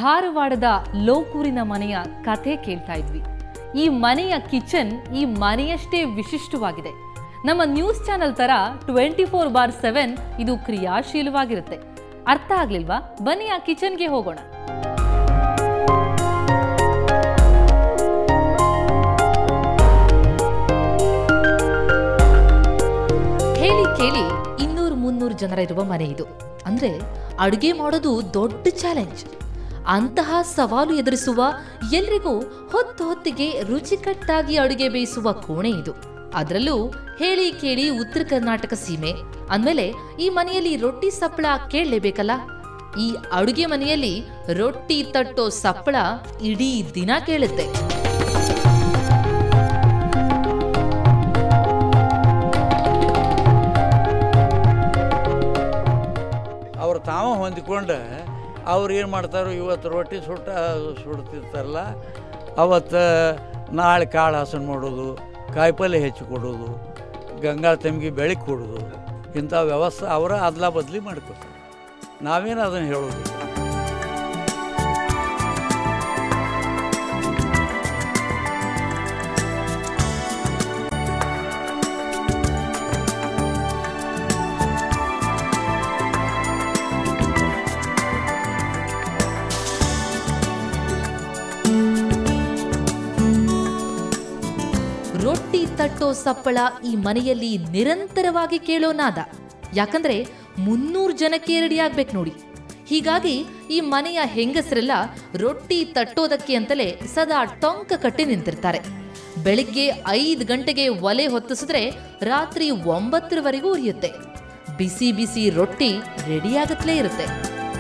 ಧಾರವಾಡದ ಲೋಕೂರಿನ ಮನೆಯ ಕಥೆ ಕೇಳ್ತಾ ಇದ್ವಿ ಈ ಮನೆಯ ಕಿಚನ್ ಈ ಮನೆಯಷ್ಟೇ ವಿಶಿಷ್ಟವಾಗಿದೆ ನಮ್ಮ ನ್ಯೂಸ್ ಚಾನೆಲ್ ತರ ಟ್ವೆಂಟಿ ಫೋರ್ ಬಾರ್ ಸೆವೆನ್ ಇದು ಕ್ರಿಯಾಶೀಲವಾಗಿರುತ್ತೆ ಅರ್ಥ ಆಗ್ಲಿಲ್ವಾ ಬನ್ನಿ ಆ ಕಿಚನ್ಗೆ ಹೋಗೋಣ ಹೇಳಿ ಕೇಳಿ ಇನ್ನೂರು ಮುನ್ನೂರು ಜನರ ಇರುವ ಮನೆ ಇದು ಅಂದ್ರೆ ಅಡುಗೆ ಮಾಡೋದು ದೊಡ್ಡ ಚಾಲೆಂಜ್ ಅಂತಹ ಸವಾಲು ಎದುರಿಸುವ ಎಲ್ರಿಗೂ ಹೊತ್ತು ಹೊತ್ತಿಗೆ ರುಚಿಕಟ್ಟಾಗಿ ಅಡುಗೆ ಬೇಯಿಸುವ ಕೋಣೆ ಇದು ಅದರಲ್ಲೂ ಹೇಳಿ ಕೇಳಿ ಉತ್ತರ ಕರ್ನಾಟಕ ಸೀಮೆ ಅಂದ್ಮೇಲೆ ಈ ಮನೆಯಲ್ಲಿ ರೊಟ್ಟಿ ಸಪ್ಪಳ ಕೇಳಲೇಬೇಕಲ್ಲ ಈ ಅಡುಗೆ ಮನೆಯಲ್ಲಿ ರೊಟ್ಟಿ ತಟ್ಟೋ ಸಪ್ಪಳ ಇಡೀ ದಿನ ಕೇಳುತ್ತೆ ಅವ್ರು ತಾವ ಹೊಂದಿಕೊಂಡು ಅವ್ರು ಏನು ಮಾಡ್ತಾರೋ ಇವತ್ತು ರೊಟ್ಟಿ ಸುಟ್ಟ ಸುಡ್ತಿರ್ತಾರಲ್ಲ ಅವತ್ತು ನಾಳೆ ಕಾಳು ಹಸನ್ ಮಾಡೋದು ಕಾಯಿಪಲ್ಯ ಹೆಚ್ಚು ಕೊಡೋದು ಗಂಗಾಳ ತೆಮ್ಗೆ ಬೆಳಗ್ಗೆ ಕೊಡೋದು ಇಂಥ ವ್ಯವಸ್ಥೆ ಅವರ ಅದಲ ಬದಲಿ ಮಾಡ್ಕೊತಾರೆ ನಾವೇನು ಅದನ್ನು ಹೇಳೋದು ರೊಟ್ಟಿ ತಟ್ಟೋ ಸಪ್ಪಳ ಈ ಮನೆಯಲ್ಲಿ ನಿರಂತರವಾಗಿ ಕೇಳೋ ನಾದ ಯಾಕಂದ್ರೆ ಮುನ್ನೂರು ಜನಕ್ಕೆ ರೆಡಿ ಆಗ್ಬೇಕು ನೋಡಿ ಹೀಗಾಗಿ ಈ ಮನೆಯ ಹೆಂಗಸರೆಲ್ಲ ರೊಟ್ಟಿ ತಟ್ಟೋದಕ್ಕೆ ಅಂತಲೇ ಸದಾ ಟೊಂಕ ಕಟ್ಟಿ ನಿಂತಿರ್ತಾರೆ ಬೆಳಿಗ್ಗೆ ಐದು ಗಂಟೆಗೆ ಒಲೆ ಹೊತ್ತಿಸಿದ್ರೆ ರಾತ್ರಿ ಒಂಬತ್ತರವರೆಗೂ ಉರಿಯುತ್ತೆ ಬಿಸಿ ಬಿಸಿ ರೊಟ್ಟಿ ರೆಡಿಯಾಗತ್ಲೇ ಇರುತ್ತೆ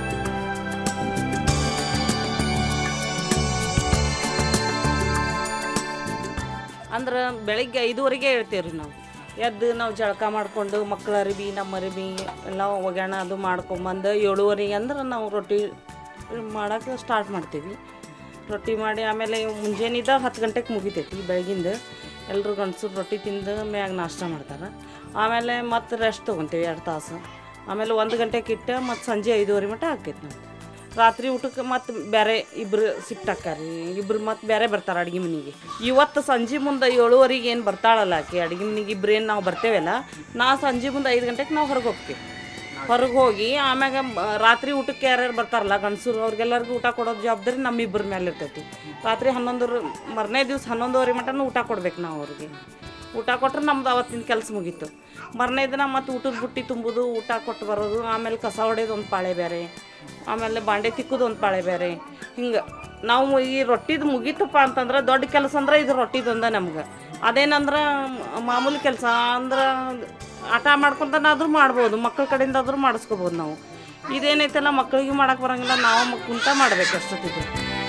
ಅಂದ್ರೆ ಬೆಳಿಗ್ಗೆ ಐದುವರೆಗೆ ಹೇಳ್ತೇವೆ ರೀ ನಾವು ಎದ್ದು ನಾವು ಜಳಕ ಮಾಡಿಕೊಂಡು ಮಕ್ಕಳ ಅರಿಬಿ ನಮ್ಮ ಅರಿಬಿ ಎಲ್ಲ ಒಗ್ಯಾಣ ಅದು ಮಾಡ್ಕೊಂಬಂದು ಏಳುವರೆಗೆ ಅಂದ್ರೆ ನಾವು ರೊಟ್ಟಿ ಮಾಡೋಕೆ ಸ್ಟಾರ್ಟ್ ಮಾಡ್ತೀವಿ ರೊಟ್ಟಿ ಮಾಡಿ ಆಮೇಲೆ ಮುಂಜಾನಿದ ಹತ್ತು ಗಂಟೆಗೆ ಮುಗಿತೈತಿ ಬೆಳಗಿಂದ ಎಲ್ಲರೂ ಗಂಡಸರು ರೊಟ್ಟಿ ತಿಂದು ಮ್ಯಾಗ ನಾಷ್ಟ ಮಾಡ್ತಾರೆ ಆಮೇಲೆ ಮತ್ತೆ ರೆಸ್ಟ್ ತೊಗೊತೀವಿ ಎರಡು ತಾಸು ಆಮೇಲೆ ಒಂದು ಗಂಟೆಗೆ ಇಟ್ಟು ಮತ್ತು ಸಂಜೆ ಐದುವರೆ ಮಟ್ಟ ಆಕೈತಿ ನಮ್ದು ರಾತ್ರಿ ಊಟಕ್ಕೆ ಮತ್ತೆ ಬೇರೆ ಇಬ್ರು ಶಿಫ್ಟ್ ಆಕ್ಕಾರಿ ಇಬ್ರು ಮತ್ತೆ ಬೇರೆ ಬರ್ತಾರೆ ಅಡುಗೆ ಮನೆಗೆ ಇವತ್ತು ಸಂಜೆ ಮುಂದೆ ಏಳುವರೆಗೆ ಏನು ಬರ್ತಾಳಲ್ಲ ಆಕೆ ಅಡುಗೆ ಮನೆಗೆ ಇಬ್ರು ಏನು ನಾವು ಬರ್ತೇವಲ್ಲ ನಾ ಸಂಜೆ ಮುಂದೆ ಐದು ಗಂಟೆಗೆ ನಾವು ಹೊರಗೆ ಹೋಗ್ತೀವಿ ಹೊರಗೆ ಹೋಗಿ ಆಮ್ಯಾಗ ಮ- ರಾತ್ರಿ ಊಟಕ್ಕೆ ಯಾರ್ಯಾರು ಬರ್ತಾರಲ್ಲ ಗಂಡಸರು ಅವ್ರಿಗೆಲ್ಲರಿಗೂ ಊಟ ಕೊಡೋದು ಜವಾಬ್ದಾರಿ ನಮ್ಮ ಇಬ್ಬರ ಮೇಲೆ ಇರ್ತೈತಿ ರಾತ್ರಿ ಹನ್ನೊಂದು ಮರನೇ ದಿವ್ಸ ಹನ್ನೊಂದುವರೆ ಮಟನೂ ಊಟ ಕೊಡ್ಬೇಕು ನಾವು ಅವ್ರಿಗೆ ಊಟ ಕೊಟ್ರೆ ನಮ್ದು ಅವತ್ತಿನ ಕೆಲಸ ಮುಗೀತು ಮರನೇ ದಿನ ಮತ್ತು ಊಟದ ಬುಟ್ಟಿ ತುಂಬುದು ಊಟ ಕೊಟ್ಟು ಬರೋದು ಆಮೇಲೆ ಕಸ ಹೊಡೆಯೋದು ಒಂದು ಪಾಳೆ ಬೇರೆ ಆಮೇಲೆ ಬಾಂಡೆ ತಿಕ್ಕುದು ಒಂದು ಪಾಳೆ ಬೇರೆ ಹಿಂಗೆ ನಾವು ಈ ರೊಟ್ಟಿದು ಮುಗೀತಪ್ಪ ಅಂತಂದ್ರೆ ದೊಡ್ಡ ಕೆಲಸ ಅಂದ್ರೆ ಇದು ರೊಟ್ಟಿದೊಂದ ನಮ್ಗೆ ಅದೇನಂದ್ರೆ ಮ- ಮಾಮೂಲಿ ಕೆಲಸ ಅಂದ್ರೆ ಆಟ ಮಾಡ್ಕೊಂತನಾದ್ರೂ ಮಾಡ್ಬೋದು ಮಕ್ಕಳ ಕಡೆಯಿಂದ ಆದ್ರೂ ಮಾಡಿಸ್ಕೋಬೋದು ನಾವು ಇದೇನೈತಲ್ಲ ಮಕ್ಕಳಿಗೆ ಮಾಡಕ್ಕೆ ಬರಂಗಿಲ್ಲ ನಾವು ಮ- ಕುಂತ ಮಾಡ್ಬೇಕು ಅಷ್ಟೊತ್ತಿಗೆ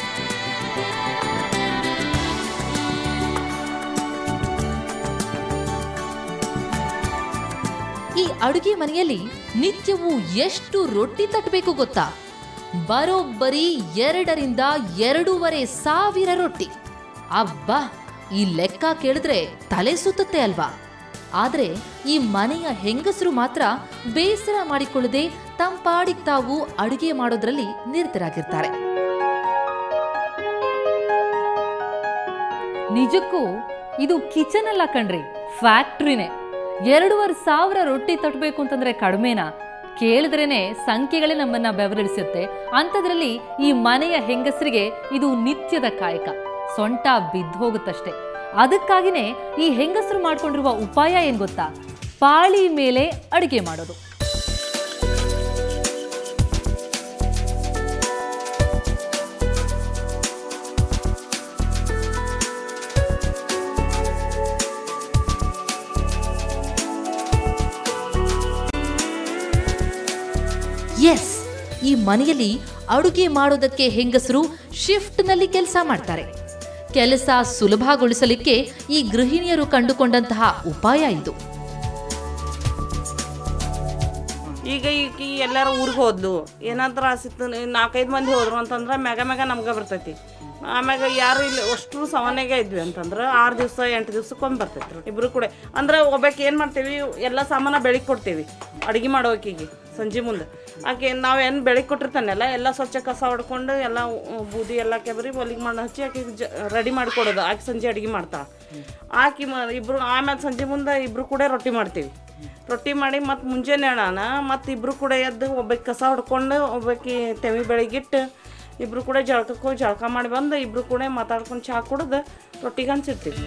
ಈ ಅಡುಗೆ ಮನೆಯಲ್ಲಿ ನಿತ್ಯವೂ ಎಷ್ಟು ರೊಟ್ಟಿ ತಟ್ಟಬೇಕು ಗೊತ್ತಾ ಬರೋಬ್ಬರಿ ಎರಡರಿಂದ ಎರಡೂವರೆ ಸಾವಿರ ರೊಟ್ಟಿ ಅಬ್ಬಾ ಈ ಲೆಕ್ಕ ಕೇಳಿದ್ರೆ ತಲೆ ಸುತ್ತುತ್ತೆ ಅಲ್ವಾ ಆದ್ರೆ ಈ ಮನೆಯ ಹೆಂಗಸರು ಮಾತ್ರ ಬೇಸರ ಮಾಡಿಕೊಳ್ಳದೆ ತಂಪಾಡಿಗ್ ತಾವು ಅಡುಗೆ ಮಾಡೋದ್ರಲ್ಲಿ ನಿರತರಾಗಿರ್ತಾರೆ ನಿಜಕ್ಕೂ ಇದು ಕಿಚನ್ ಅಲ್ಲ ಕಣ್ರಿ ಫ್ಯಾಕ್ಟ್ರಿನೇ ಎರಡೂವರೆ ಸಾವಿರ ರೊಟ್ಟಿ ತಟ್ಟಬೇಕು ಅಂತಂದ್ರೆ ಕಡಿಮೆನಾ ಕೇಳಿದ್ರೇನೆ ಸಂಖ್ಯೆಗಳೇ ನಮ್ಮನ್ನ ಬೆವರಿಳಿಸುತ್ತೆ ಅಂಥದ್ರಲ್ಲಿ ಈ ಮನೆಯ ಹೆಂಗಸರಿಗೆ ಇದು ನಿತ್ಯದ ಕಾಯಕ ಸೊಂಟ ಬಿದ್ದು ಹೋಗುತ್ತಷ್ಟೇ ಅದಕ್ಕಾಗಿನೇ ಈ ಹೆಂಗಸರು ಮಾಡ್ಕೊಂಡಿರುವ ಉಪಾಯ ಏನ್ ಗೊತ್ತಾ ಪಾಳಿ ಮೇಲೆ ಅಡುಗೆ ಮಾಡೋದು ಎಸ್ ಈ ಮನೆಯಲ್ಲಿ ಅಡುಗೆ ಮಾಡೋದಕ್ಕೆ ಹೆಂಗಸರು ಶಿಫ್ಟ್ನಲ್ಲಿ ಕೆಲಸ ಮಾಡ್ತಾರೆ ಕೆಲಸ ಸುಲಭಗೊಳಿಸಲಿಕ್ಕೆ ಈ ಗೃಹಿಣಿಯರು ಕಂಡುಕೊಂಡಂತಹ ಉಪಾಯ ಇದು ಈಗ ಈಕಿ ಎಲ್ಲಾರು ಊರಿಗೆ ಹೋದ್ಲು ಏನಾದ್ರು ಆಸಿತ್ತು ನಾಲ್ಕೈದು ಮಂದಿ ಹೋದ್ರು ಅಂತಂದ್ರೆ ಮ್ಯಾಗ ಮ್ಯಾಗ ನಮ್ಗೆ ಬರ್ತೈತಿ ಆಮ್ಯಾಗ ಯಾರು ಇಲ್ಲಿ ಅಷ್ಟು ಸವನೆಗೆ ಇದ್ವಿ ಅಂತಂದ್ರೆ ಆರು ದಿವಸ ಎಂಟು ದಿವ್ಸಕ್ಕೊಮ್ಮೆ ಬರ್ತೈತಿ ಇಬ್ರು ಕೂಡ ಅಂದ್ರೆ ಒಬ್ಬಾಕಿ ಏನು ಮಾಡ್ತೀವಿ ಎಲ್ಲ ಸಾಮಾನ ಬೆಳಿಗ್ಗೆ ಕೊಡ್ತೀವಿ ಅಡುಗೆ ಮಾಡೋಕಿಗೆ ಸಂಜೆ ಮುಂದೆ ಆಕೆ ನಾವೇನು ಬೆಳಿಗ್ಗೆ ಕೊಟ್ಟಿರ್ತಾನೆಲ್ಲ ಎಲ್ಲ ಸ್ವಚ್ಛ ಕಸ ಹೊಡ್ಕೊಂಡು ಎಲ್ಲ ಉ- ಬೂದಿ ಎಲ್ಲ ಕೆಬರಿ ಒಲಿಗೆ ಮಣ್ಣು ಹಚ್ಚಿ ಆಕೆ ಜ ರೆಡಿ ಮಾಡಿಕೊಡೋದು ಆಕೆ ಸಂಜೆ ಅಡುಗೆ ಮಾಡ್ತಾಳೆ ಆಕಿ ಮ ಇಬ್ಬರು ಆಮೇಲೆ ಸಂಜೆ ಮುಂದೆ ಇಬ್ಬರು ಕೂಡ ರೊಟ್ಟಿ ಮಾಡ್ತೀವಿ ರೊಟ್ಟಿ ಮಾಡಿ ಮತ್ತು ಮುಂಜಾನೆ ಹೇಳೋಣ ಮತ್ತು ಇಬ್ಬರು ಕೂಡ ಎದ್ದು ಒಬ್ಬಾಕಿ ಕಸ ಹೊಡ್ಕೊಂಡು ಒಬ್ಬಾಕಿ ತೆವಿ ಬೆಳಗಿಟ್ಟು ಇಬ್ಬರು ಕೂಡ ಜಳಕಕ್ಕೆ ಹೋಗಿ ಜಳಕ ಮಾಡಿ ಬಂದು ಇಬ್ಬರು ಕೂಡ ಮಾತಾಡ್ಕೊಂಡು ಚಹಾ ಕುಡ್ದು ರೊಟ್ಟಿಗೆ ಹಂಚಿರ್ತೀವಿ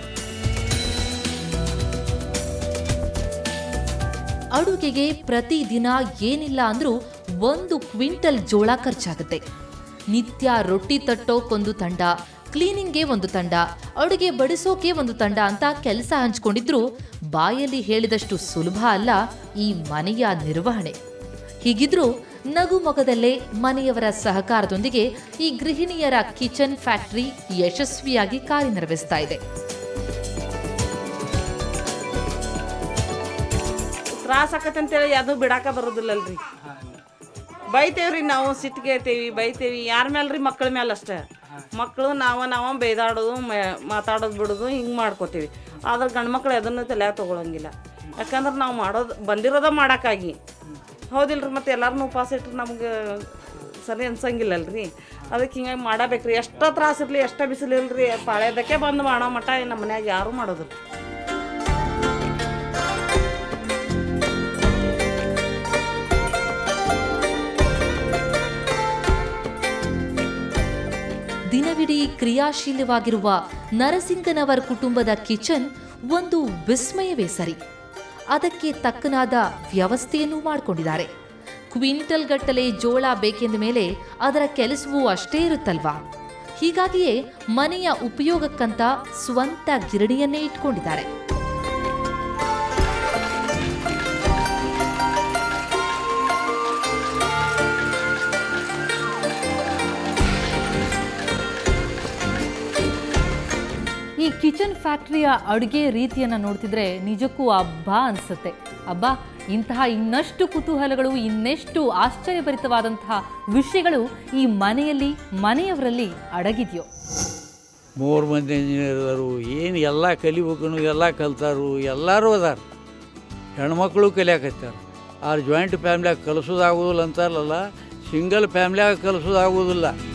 ಅಡುಗೆಗೆ ಪ್ರತಿದಿನ ಏನಿಲ್ಲ ಅಂದ್ರೂ ಒಂದು ಕ್ವಿಂಟಲ್ ಜೋಳ ಖರ್ಚಾಗುತ್ತೆ ನಿತ್ಯ ರೊಟ್ಟಿ ತಟ್ಟೋಕೊಂದು ತಂಡ ಕ್ಲೀನಿಂಗ್ಗೆ ಒಂದು ತಂಡ ಅಡುಗೆ ಬಡಿಸೋಕೆ ಒಂದು ತಂಡ ಅಂತ ಕೆಲಸ ಹಂಚ್ಕೊಂಡಿದ್ರು ಬಾಯಲ್ಲಿ ಹೇಳಿದಷ್ಟು ಸುಲಭ ಅಲ್ಲ ಈ ಮನೆಯ ನಿರ್ವಹಣೆ ಹೀಗಿದ್ರೂ ನಗು ಮೊಗದಲ್ಲೇ ಮನೆಯವರ ಸಹಕಾರದೊಂದಿಗೆ ಈ ಗೃಹಿಣಿಯರ ಕಿಚನ್ ಫ್ಯಾಕ್ಟರಿ ಯಶಸ್ವಿಯಾಗಿ ಕಾರ್ಯನಿರ್ವಹಿಸ್ತಾ ಇದೆ ತ್ರಾಸ ಆಕತ್ತೆ ಅಂತೇಳಿ ಯಾವುದು ಬಿಡಾಕ ಬರೋದಿಲ್ಲಲ್ರಿ ಬೈತೇವ್ರಿ ನಾವು ಸಿಟ್ಟಿಗೆ ಇರ್ತೀವಿ ಬೈತೇವಿ ಯಾರ ಮೇಲೆ ರೀ ಮಕ್ಕಳ ಮೇಲೆ ಅಷ್ಟೇ ಮಕ್ಕಳು ನಾವು ನಾವು ಬೈದಾಡೋದು ಮ- ಮಾತಾಡೋದು ಬಿಡೋದು ಹಿಂಗೆ ಮಾಡ್ಕೋತೀವಿ ಆದ್ರೆ ಗಂಡು ಮಕ್ಳು ಅದನ್ನು ತಲೆಯಾಗ ತೊಗೊಳಂಗಿಲ್ಲ ಯಾಕಂದ್ರೆ ನಾವು ಮಾಡೋದು ಬಂದಿರೋದ ಮಾಡೋಕ್ಕಾಗಿ ಹೌದಿಲ್ರಿ ಮತ್ತು ಎಲ್ಲರನ್ನೂ ಉಪವಾಸ ಇಟ್ಟರೆ ನಮ್ಗೆ ಸರಿ ಅನ್ಸಂಗಿಲ್ಲಲ್ರಿ ಅದಕ್ಕೆ ಹಿಂಗಾಗಿ ಮಾಡಬೇಕ್ರಿ ಎಷ್ಟೋ ತ್ರಾಸ ಇರಲಿ ಎಷ್ಟೋ ಬಿಸಿಲಿಲ್ರಿ ಪಾಳ್ಯದಕ್ಕೆ ಬಂದು ಮಾಡೋ ಮಟ್ಟ ನಮ್ಮ ಮನ್ಯಾಗ ಯಾರೂ ಮಾಡೋದಿಲ್ಲ ದಿನವಿಡೀ ಕ್ರಿಯಾಶೀಲವಾಗಿರುವ ನರಸಿಂಗನವರ್ ಕುಟುಂಬದ ಕಿಚನ್ ಒಂದು ವಿಸ್ಮಯವೇ ಸರಿ ಅದಕ್ಕೆ ತಕ್ಕನಾದ ವ್ಯವಸ್ಥೆಯನ್ನು ಮಾಡಿಕೊಂಡಿದ್ದಾರೆ ಕ್ವಿಂಟಲ್ ಗಟ್ಟಲೆ ಜೋಳ ಬೇಕೆಂದ ಮೇಲೆ ಅದರ ಕೆಲಸವೂ ಅಷ್ಟೇ ಇರುತ್ತಲ್ವಾ ಹೀಗಾಗಿಯೇ ಮನೆಯ ಉಪಯೋಗಕ್ಕಂತ ಸ್ವಂತ ಗಿರಣಿಯನ್ನೇ ಇಟ್ಕೊಂಡಿದ್ದಾರೆ ಈ ಕಿಚನ್ ಫ್ಯಾಕ್ಟರಿಯ ಅಡುಗೆ ರೀತಿಯನ್ನು ನೋಡ್ತಿದ್ರೆ ನಿಜಕ್ಕೂ ಹಬ್ಬ ಅನಿಸುತ್ತೆ ಹಬ್ಬ ಇಂತಹ ಇನ್ನಷ್ಟು ಕುತೂಹಲಗಳು ಇನ್ನೆಷ್ಟು ಆಶ್ಚರ್ಯಭರಿತವಾದಂತಹ ವಿಷಯಗಳು ಈ ಮನೆಯಲ್ಲಿ ಮನೆಯವರಲ್ಲಿ ಅಡಗಿದೆಯೋ ಮೂರು ಮಂದಿ ಇಂಜಿನಿಯರ್ ಅದಾರು ಏನು ಎಲ್ಲ ಕಲಿಬೇಕು ಎಲ್ಲ ಕಲ್ತಾರು ಎಲ್ಲರೂ ಅದಾರ ಹೆಣ್ಮಕ್ಳು ಕಲಿಯಾಕತ್ಯಾರ ಆದ್ರೆ ಜಾಯಿಂಟ್ ಫ್ಯಾಮ್ಲಿಯಾಗ ಕಲಿಸೋದಾಗೋದಿಲ್ಲ ಅಂತಾರಲ್ಲ ಸಿಂಗಲ್ ಫ್ಯಾಮ್ಲಿಯಾಗ ಕಲಿಸೋದಾಗೋದಿಲ್ಲ